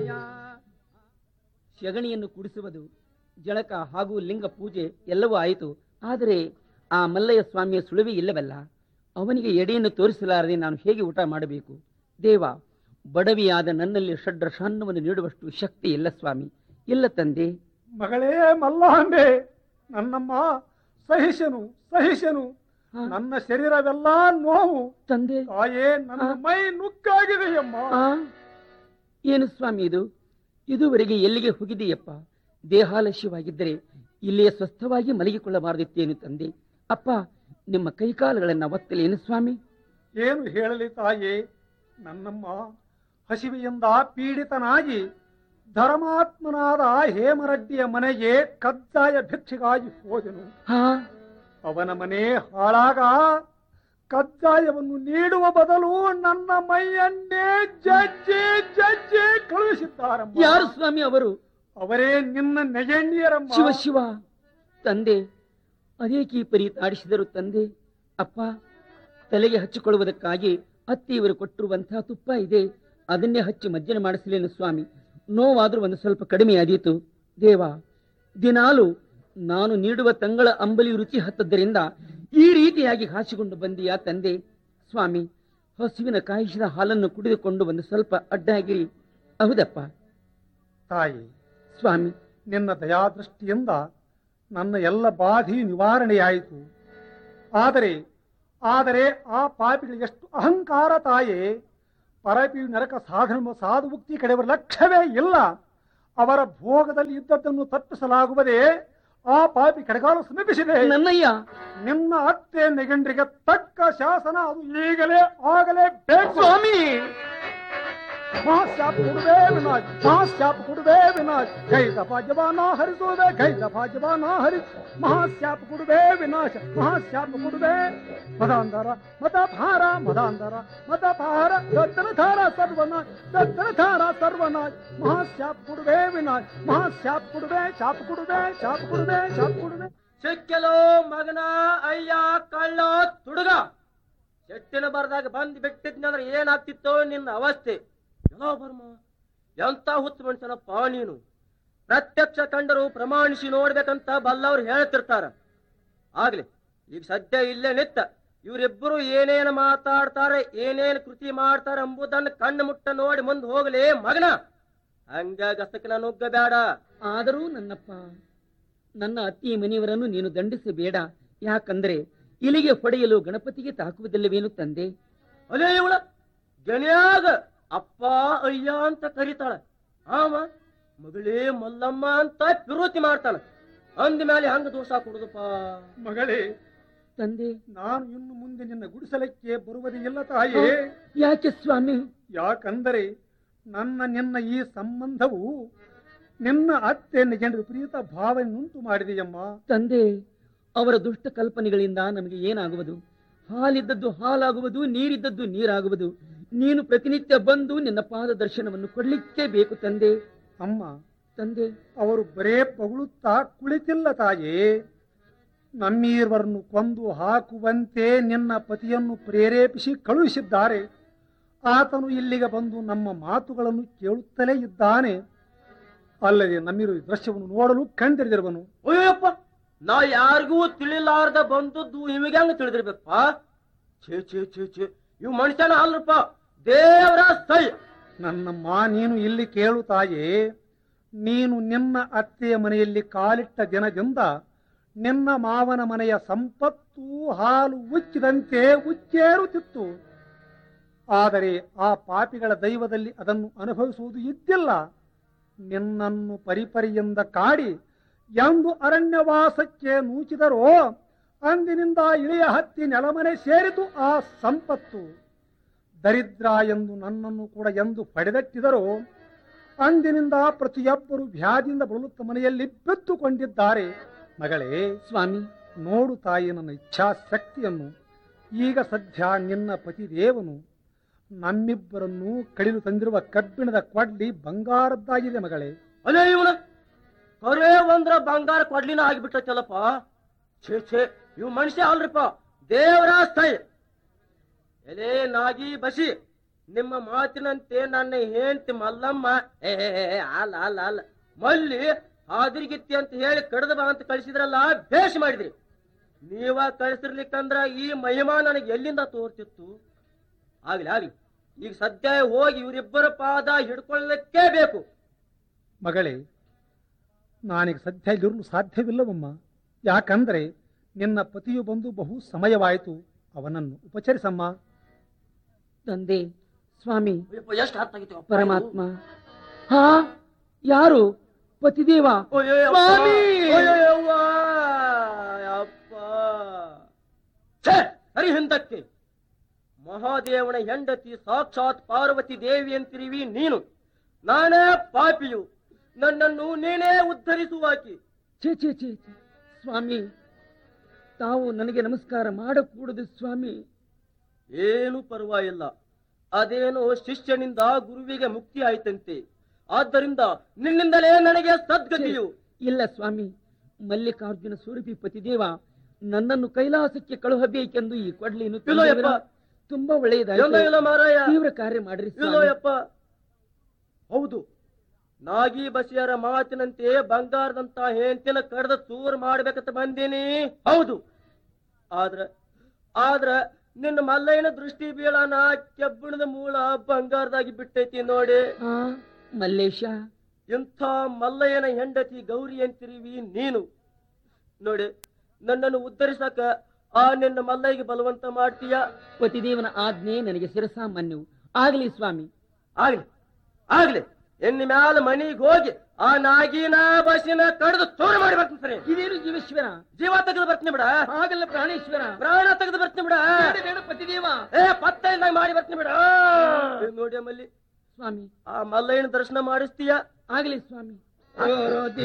ಸ್ವಾಮಿಯ ಶಗಣಿಯನ್ನು ಕುಡಿಸುವುದು ಜಳಕ ಹಾಗೂ ಲಿಂಗ ಪೂಜೆ ಎಲ್ಲವೂ ಆಯಿತು ಆದರೆ ಆ ಮಲ್ಲಯ್ಯ ಸ್ವಾಮಿಯ ಸುಳಿವೆ ಇಲ್ಲವಲ್ಲ ಅವನಿಗೆ ಎಡೆಯನ್ನು ತೋರಿಸಲಾರದೆ ನಾನು ಹೇಗೆ ಊಟ ಮಾಡಬೇಕು ದೇವ ಬಡವಿಯಾದ ನನ್ನಲ್ಲಿ ಷಡ್ರಶಾನ್ನವನ್ನು ನೀಡುವಷ್ಟು ಶಕ್ತಿ ಇಲ್ಲ ಸ್ವಾಮಿ ಇಲ್ಲ ತಂದೆ ಮಗಳೇ ಮಲ್ಲಾಂಬೆ ನನ್ನಮ್ಮ ಸಹಿಸನು ಸಹಿಸನು ಹಾ. ನನ್ನ ಶರೀರವೆಲ್ಲ ನೋವು ತಂದೆ ತಾಯೇ ನನ್ನ ಹಾ. ಮೈ ನುಗ್ಗಾಗಿದೆಯಮ್ಮ ಆ ಏನು ಸ್ವಾಮಿ ಇದು ಇದುವರೆಗೆ ಎಲ್ಲಿಗೆ ಹೋಗಿದೆಯಪ್ಪ ದೇಹಾಲಸ್ಯವಾಗಿದ್ದರೆ ಇಲ್ಲಿಯೇ ಸ್ವಸ್ಥವಾಗಿ ಮಲಗಿಕೊಳ್ಳಬಾರದಿತ್ತೇನು ತಂದೆ ಅಪ್ಪ ನಿಮ್ಮ ಕೈಕಾಲುಗಳನ್ನ ಒತ್ತಲೇನು ಸ್ವಾಮಿ ಏನು ಹೇಳಲಿ ತಾಯೇ ನನ್ನಮ್ಮ ಹಸಿವೆಯಿಂದ ಪೀಡಿತನಾಗಿ ಧರ್ಮಾತ್ಮನಾದ ಹೇಮರಡ್ಡಿಯ ಮನೆಗೆ ಕಜ್ಜಾಯ ಭಿಕ್ಷೆಗಾಗಿ ಹೋದೆನು ಹಾ ಅವನ ಮನೆ ಹಾಳಾಗ ಕಜ್ಜಾಯವನ್ನು ನೀಡುವ ಬದಲು ನನ್ನ ಮೈಯನ್ನೇ ಜಜ್ಜಿ ಜಜ್ಜಿ ಕಳುಹಿಸಿದ್ದಾರಮ್ಮ ಯಾರು ಸ್ವಾಮಿ ಅವರು ಅವರೇ ನಿನ್ನ ನೆಗೆಣ್ಣಿಯರಮ್ಮ ಶಿವ ಶಿವ ತಂದೆ ಅದೇಕಿ ಪರಿ ತಾಡಿಸಿದರು ತಂದೆ ಅಪ್ಪ ತಲೆಗೆ ಹಚ್ಚಿಕೊಳ್ಳುವುದಕ್ಕಾಗಿ ಅತ್ತಿ ಇವರು ಕೊಟ್ಟಿರುವಂತಹ ತುಪ್ಪ ಇದೆ ಅದನ್ನೇ ಹಚ್ಚಿ ಮಜ್ಜನ ಮಾಡಿಸಲೇನು ಸ್ವಾಮಿ ನೋವಾದ್ರೂ ಒಂದು ಸ್ವಲ್ಪ ಕಡಿಮೆ ಆದೀತು ದೇವ ದಿನಾಲು ನಾನು ನೀಡುವ ತಂಗಳ ಅಂಬಲಿ ರುಚಿ ಹತ್ತದ್ದರಿಂದ ಈ ರೀತಿಯಾಗಿ ಹಾಸಿಕೊಂಡು ಬಂದೀಯಾ ತಂದೆ ಸ್ವಾಮಿ ಹಸುವಿನ ಕಾಯಿಸಿದ ಹಾಲನ್ನು ಕುಡಿದುಕೊಂಡು ಒಂದು ಸ್ವಲ್ಪ ಅಡ್ಡಾಗಿರಿ ಹೌದಪ್ಪ ತಾಯಿ ಸ್ವಾಮಿ ನಿನ್ನ ದಯಾದೃಷ್ಟಿಯಿಂದ ನನ್ನ ಎಲ್ಲ ಬಾಧಿ ನಿವಾರಣೆಯಾಯಿತು ಆದರೆ ಆದರೆ ಆ ಪಾಪಿಗಳಿಗೆ ಎಷ್ಟು ಅಹಂಕಾರ ತಾಯೇ ಪರಪಿ ನರಕ ಸಾಧನ ಸಾಧು ಮುಕ್ತಿ ಕಡೆಯವರ ಲಕ್ಷ್ಯವೇ ಇಲ್ಲ ಅವರ ಭೋಗದಲ್ಲಿ ಇದ್ದದ್ದನ್ನು ತಪ್ಪಿಸಲಾಗುವುದೇ ಆ ಪಾಪಿ ಕಡೆಗಾಲ ಸಮೀಪಿಸಿದೆ ನನ್ನಯ್ಯ ನಿನ್ನ ಅತ್ತೆ ನೆಗಂಡ್ರಿಗೆ ತಕ್ಕ ಶಾಸನ ಅದು ಈಗಲೇ ಆಗಲೇ ಬೇಕು ಸ್ವಾಮಿ ಮಹಾಶಾಪ ಕೊಡುವೆ ವಿನಾಶ್ ಮಹಾಶಾಪ ಕೊಡುವೆ ವಿನಾಶ್ ಗೈ ದಫಾ ಜವಾನ ಹರಿಸೋದೆ ಗೈ ದಫಾ ಜವಾನ ಹರಿಸ್ ಮಹಾಶಾಪ ಕೊಡುವೆ ವಿನಾಶ ಮಹಾಶಾಪ ಕೊಡುವೆ ಮದಾಂಧರ ಮತ ಭಾರ ಮದಾಂಧರ ಮತ ಭಾರ ದತ್ತನ ಧಾರ ಸರ್ವನಾಶ್ ದತ್ತನ ಧಾರ ಸರ್ವನಾಶ್ ಮಹಾಶಾಪ ಕೊಡುವೆ ವಿನಾಶ್ ಮಹಾಶಾಪ ಕೊಡುವೆ ಶಾಪ ಕೊಡುವೆ ಶಾಪ ಕೊಡುವೆ ಶಾಪ ಕೊಡುವೆ ಸಿಕ್ಕಲೋ ಮಗನ ಅಯ್ಯ ಕಳ್ಳ ತುಡುಗ ಶೆಟ್ಟಿನ ಬರ್ದಾಗ ಬಂದ್ ಬಿಟ್ಟಿದ್ನಂದ್ರೆ ಏನಾಗ್ತಿತ್ತೋ ನಿನ್ನ ಅವಸ್ಥೆ ಎಲ್ಲೋ ಬರ್ಮ ಎಂತ ಹುತ್ತು ಮನುಷ್ಯನಪ್ಪ ನೀನು ಪ್ರತ್ಯಕ್ಷ ಕಂಡರು ಪ್ರಮಾಣಿಸಿ ನೋಡ್ಬೇಕಂತ ಬಲ್ಲವ್ರು ಹೇಳ್ತಿರ್ತಾರ ಆಗ್ಲಿ ಈಗ ಸದ್ಯ ಇಲ್ಲೇ ನಿತ್ತ ಇವರಿಬ್ಬರು ಏನೇನು ಮಾತಾಡ್ತಾರೆ ಏನೇನು ಕೃತಿ ಮಾಡ್ತಾರೆ ಎಂಬುದನ್ನು ಕಣ್ಣು ಮುಟ್ಟ ನೋಡಿ ಮುಂದೆ ಹೋಗ್ಲಿ ಮಗನ ಹಂಗ ಗಸಕಿನ ನುಗ್ಗಬೇಡ ಆದರೂ ನನ್ನಪ್ಪ ನನ್ನ ಅತ್ತಿ ಮನೆಯವರನ್ನು ನೀನು ದಂಡಿಸಬೇಡ ಯಾಕಂದ್ರೆ ಇಲಿಗೆ ಹೊಡೆಯಲು ಗಣಪತಿಗೆ ತಾಕುವುದಿಲ್ಲವೇನು ತಂದೆ ಅದೇ ಇವಳ ಗಣ್ಯಾಗ ಅಪ್ಪ ಅಯ್ಯ ಅಂತ ಕರೀತಾಳ ಆಮ ಮಗಳೇ ಮಲ್ಲಮ್ಮ ಅಂತ ವಿರೋಧಿ ಮಾಡ್ತಾಳ ಅಂದ ಮೇಲೆ ಹಂಗ ದೋಷ ಕೊಡುದಪ್ಪ ಮಗಳೇ ತಂದೆ ನಾನು ಇನ್ನು ಮುಂದೆ ನಿನ್ನ ಗುಡಿಸಲಕ್ಕೆ ಬರುವುದೇ ಇಲ್ಲ ತಾಯೇ ಯಾಕೆ ಸ್ವಾಮಿ ಯಾಕಂದರೆ ನನ್ನ ನಿನ್ನ ಈ ಸಂಬಂಧವು ನಿನ್ನ ಅತ್ತೆ ನಿಜನ ವಿಪರೀತ ಭಾವನೆಯುಂಟು ಮಾಡಿದೆಯಮ್ಮ ತಂದೆ ಅವರ ದುಷ್ಟ ಕಲ್ಪನೆಗಳಿಂದ ನಮಗೆ ಏನಾಗುವುದು ಹಾಲಿದ್ದದ್ದು ಹಾಲಾಗುವುದು ನೀರಿದ್ದದ್ದು ನೀರಾಗುವುದು ನೀನು ಪ್ರತಿನಿತ್ಯ ಬಂದು ನಿನ್ನ ಪಾದ ದರ್ಶನವನ್ನು ಕೊಡ್ಲಿಕ್ಕೆ ಬೇಕು ತಂದೆ ಅಮ್ಮ ತಂದೆ ಅವರು ಬರೇ ಪಗುಳುತ್ತಾ ಕುಳಿತಿಲ್ಲ ತಾಯೇ ನಮ್ಮೀರ್ವರನ್ನು ಕೊಂದು ಹಾಕುವಂತೆ ನಿನ್ನ ಪತಿಯನ್ನು ಪ್ರೇರೇಪಿಸಿ ಕಳುಹಿಸಿದ್ದಾರೆ ಆತನು ಇಲ್ಲಿಗೆ ಬಂದು ನಮ್ಮ ಮಾತುಗಳನ್ನು ಕೇಳುತ್ತಲೇ ಇದ್ದಾನೆ ಅಲ್ಲದೆ ನಮ್ಮಿರು ಈ ದೃಶ್ಯವನ್ನು ನೋಡಲು ಕಂಡಿರಿದಿರುವನು ಅಯ್ಯಪ್ಪ ನಾ ಯಾರಿಗೂ ತಿಳಿಲಾರ್ದ ಬಂದದ್ದು ಇವಾಗ ಹೆಂಗ ತಿಳಿದಿರ್ಬೇಕಪ್ಪ ಛೇ ಛೇ ಛೇ ಛೇ ಇವ್ ಮನುಷ್ಯನ ಅಲ್ರಪ್ಪ ದೇವರ ಸೈ ನನ್ನಮ್ಮ ನೀನು ಇಲ್ಲಿ ಕೇಳು ತಾಯೇ ನೀನು ನಿನ್ನ ಅತ್ತೆಯ ಮನೆಯಲ್ಲಿ ಕಾಲಿಟ್ಟ ದಿನದಿಂದ ನಿನ್ನ ಮಾವನ ಮನೆಯ ಸಂಪತ್ತು ಹಾಲು ಉಚ್ಚಿದಂತೆ ಉಚ್ಚೇರುತ್ತಿತ್ತು ಆದರೆ ಆ ಪಾಪಿಗಳ ದೈವದಲ್ಲಿ ಅದನ್ನು ಅನುಭವಿಸುವುದು ಇದ್ದಿಲ್ಲ ನಿನ್ನನ್ನು ಪರಿಪರಿಯಿಂದ ಕಾಡಿ ಎಂದು ಅರಣ್ಯವಾಸಕ್ಕೆ ನೂಚಿದರೋ ಅಂದಿನಿಂದ ಇಳಿಯ ಹತ್ತಿ ನೆಲಮನೆ ಸೇರಿತು ಆ ಸಂಪತ್ತು ದರಿದ್ರ ಎಂದು ನನ್ನನ್ನು ಕೂಡ ಎಂದು ಪಡೆದಟ್ಟಿದರೋ ಅಂದಿನಿಂದ ಪ್ರತಿಯೊಬ್ಬರು ವ್ಯಾಧಿಯಿಂದ ಬಳಲುತ್ತ ಮನೆಯಲ್ಲಿ ಬಿದ್ದುಕೊಂಡಿದ್ದಾರೆ ಮಗಳೇ ಸ್ವಾಮಿ ನೋಡು ತಾಯಿ ನನ್ನ ಇಚ್ಛಾಶಕ್ತಿಯನ್ನು ಈಗ ಸದ್ಯ ನಿನ್ನ ಪತಿದೇವನು ನಮ್ಮಿಬ್ಬರನ್ನು ಕಡಿಲು ತಂದಿರುವ ಕಬ್ಬಿಣದ ಕೊಡ್ಲಿ ಬಂಗಾರದ್ದಾಗಿದೆ ಮಗಳೇ ಅದೇ ಇವನ ಕರೇ ಒಂದ್ರ ಬಂಗಾರ ಕೊಡ್ಲಿನ ಆಗಿಬಿಟ್ಟಲ್ಲಪ್ಪ ಛೇ ಛೇ ಇವ್ ಮನುಷ್ಯ ಅಲ್ರಿಪ್ಪ ದೇವರ ಸ್ಥೈ ಎಲೆ ನಾಗಿ ಬಸಿ ನಿಮ್ಮ ಮಾತಿನಂತೆ ನನ್ನ ಹೆಂಡತಿ ಮಲ್ಲಮ್ಮ ಏ ಏ, ಏ, ಅಲ್ಲ ಅಲ್ಲ ಅಲ್ಲ ಮಲ್ಲಿ ಹಾದಿರಿಗಿತ್ತಿ ಅಂತ ಹೇಳಿ ಕಡ್ದ ಬಾ ಅಂತ ಕಳಿಸಿದ್ರಲ್ಲ ಬೇಷ್ ಮಾಡಿದ್ರಿ ನೀವ ಕಳಿಸಿರ್ಲಿಕ್ಕಂದ್ರ ಈ ಮಹಿಮಾ ನನಗೆ ಎಲ್ಲಿಂದ ತೋರ್ತಿತ್ತು ಆಗ್ಲಿ ಆಗ್ಲಿ ಈಗ ಸದ್ಯ ಹೋಗಿ ಇವರಿಬ್ಬರ ಪಾದ ಹಿಡ್ಕೊಳ್ಳಲಿಕ್ಕೇ ಬೇಕು ಮಗಳೇ ನಾನೀಗ ಸದ್ಯ ಇಲ್ಲಿರಲು ಸಾಧ್ಯವಿಲ್ಲವಮ್ಮ ಯಾಕಂದ್ರೆ ನಿನ್ನ ಪತಿಯು ಬಂದು ಬಹು ಸಮಯವಾಯಿತು ಅವನನ್ನು ಉಪಚರಿಸಮ್ಮ ತಂದೆ ಸ್ವಾಮಿ ಅಯ್ಯಪ್ಪ, ಎಷ್ಟು ಹೊತ್ತಾಗಿತ್ತು ಅಪ್ಪ ಇದು? ಪರಮಾತ್ಮ ಹಾ ಯಾರು ಪತಿದೇವ ಅಯ್ಯಯ್ಯಪ್ಪ. ಸ್ವಾಮಿ! ಅಯ್ಯಯ್ಯವ್ವ. ಯಪ್ಪ. ಛೇ, ಸರಿ ಹಿಂದಕ್ಕೆ ಮಹಾದೇವನ ಹೆಂಡತಿ ಸಾಕ್ಷಾತ್ ಪಾರ್ವತಿ ದೇವಿ ಅಂತಿರುವಿ ನೀನು ನಾನೇ ಪಾಪಿಯು ನನ್ನನ್ನು ನೀನೇ ಉದ್ಧರಿಸುವಾಕಿ ಛೇ ಛೇ ಛೇ ಛೇ. ಸ್ವಾಮಿ ತಾವು ನನಗೆ ನಮಸ್ಕಾರ ಮಾಡಕೂಡದು ಸ್ವಾಮಿ ಏನು ಪರವಾಗಿಲ್ಲ ಅದೇನೋ ಶಿಷ್ಯನಿಂದ ಗುರುವಿಗೆ ಮುಕ್ತಿ ಆಯ್ತಂತೆ ಆದ್ದರಿಂದ ನಿನ್ನಿಂದಲೇ ನನಗೆ ಸದ್ಗತಿಯು ಇಲ್ಲ ಸ್ವಾಮಿ ಮಲ್ಲಿಕಾರ್ಜುನ ಸ್ವರೂಪಿ ಪತಿದೇವ ನನ್ನನ್ನು ಕೈಲಾಸಕ್ಕೆ ಕಳುಹಬೇಕೆಂದು ಈ ಕೊಡ್ಲಿಯನ್ನು ಇಲ್ಲೋ ಯಪ್ಪ. ತಂದಿದ್ದೀರಾ? ತುಂಬಾ ಇಲ್ಲ ಒಳ್ಳೆಯದಾಯ್ತು ಇಲ್ಲ ಮಾರಾಯ ತೀವ್ರ ಕಾರ್ಯ ಮಾಡ್ರಿ ಇಲ್ಲೋ ಸ್ವಾಮಿ. ಯಪ್ಪ ಹೌದು ನಾಗಿ ಬಸಿಯರ ಮಾತಿನಂತೆ ಬಂಗಾರದಂತ ಹೆಂಡತಿನ ಕಡ್ದ ಚೂರ್ ಮಾಡ್ಬೇಕಂತ ಬಂದೀನಿ ಹೌದು ಆದ್ರ ಆದ್ರ ನಿನ್ನ ಮಲ್ಲಯ್ಯನ ದೃಷ್ಟಿ ಬೀಳನ ಕೆಬ್ಬಣದ ಮೂಲ ಬಂಗಾರದಾಗಿ ಬಿಟ್ಟೈತಿ ನೋಡಿ ಆ, ಮಲ್ಲೇಶ ಇಂಥ ಮಲ್ಲಯ್ಯನ ಹೆಂಡತಿ ಗೌರಿ ಅಂತಿರುವಿ ನೀನು ನೋಡಿ ನನ್ನನ್ನು ಉದ್ಧರಿಸಕ ಆ ನಿನ್ನ ಮಲ್ಲಯ್ಯಗೆ ಬಲವಂತ ಮಾಡ್ತೀಯ ಪತಿದೇವನ ಆಜ್ಞೆ ನನಗೆ ಶಿರಸಾಮಾನ್ಯವು ಆಗಲಿ ಸ್ವಾಮಿ ಆಗ್ಲಿ ಆಗ್ಲಿ ಇನ್ನು ಮ್ಯಾಲ ಮನಿಗ್ ಹೋಗಿ ಆ ನಾಗಿನ ಬಸ್ಸಿನ ಕಡ್ದು ಚೂರು ಮಾಡಿ ಬರ್ತೀನಿ ಸರಿ ಇದೇನು ಜೀವೇಶ್ವರ ಜೀವ ತೆಗೆದು ಬರ್ತೀನಿ ಬಿಡ ಹಾಗಲ್ಲ ಪ್ರಾಣೇಶ್ವರ ಪ್ರಾಣ ತೆಗೆದು ಬರ್ತೀನಿ ಬಿಡ ಬೇಡ, ಬೇಡ ಪತಿದೇವ ಏ ಪತ್ತ ಇಲ್ದಂಗ್ ಮಾಡಿ ಬರ್ತೀನಿ ಬಿಡ ಏ, ನೋಡಿ ಮಲ್ಲಿ ಸ್ವಾಮಿ ಆ ಮಲ್ಲಯ್ಯನ ದರ್ಶನ ಮಾಡಿಸ್ತೀಯ ಆಗಲಿ ಸ್ವಾಮಿ